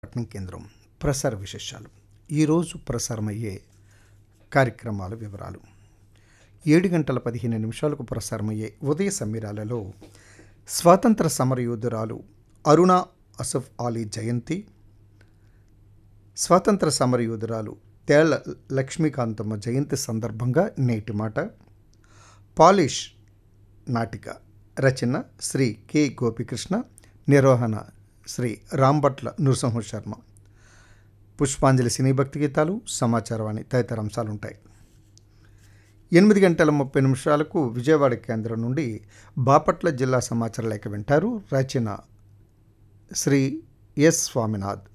పట్నం కేంద్రం ప్రసార విశేషాలు ఈరోజు ప్రసారమయ్యే కార్యక్రమాల వివరాలు ఏడు గంటల పదిహేను నిమిషాలకు ప్రసారమయ్యే ఉదయ సమీరాలలో స్వాతంత్ర సమరయోధురాలు అరుణ అసఫ్ అలీ జయంతి స్వాతంత్ర సమరయోధురాలు తేళ్ల లక్ష్మీకాంతమ్మ జయంతి సందర్భంగా నేటి మాట పాలిష్ నాటిక రచన శ్రీ కె గోపికృష్ణ నిర్వహణ శ్రీ రాంభట్ల నృసింహ శర్మ పుష్పాంజలి సినీ భక్తి గీతాలు సమాచారవాణి తదితర అంశాలు ఉంటాయి ఎనిమిది గంటల ముప్పై నిమిషాలకు విజయవాడ కేంద్రం నుండి బాపట్ల జిల్లా సమాచార లేఖ వింటారు రచన శ్రీ ఎస్ స్వామినాథ్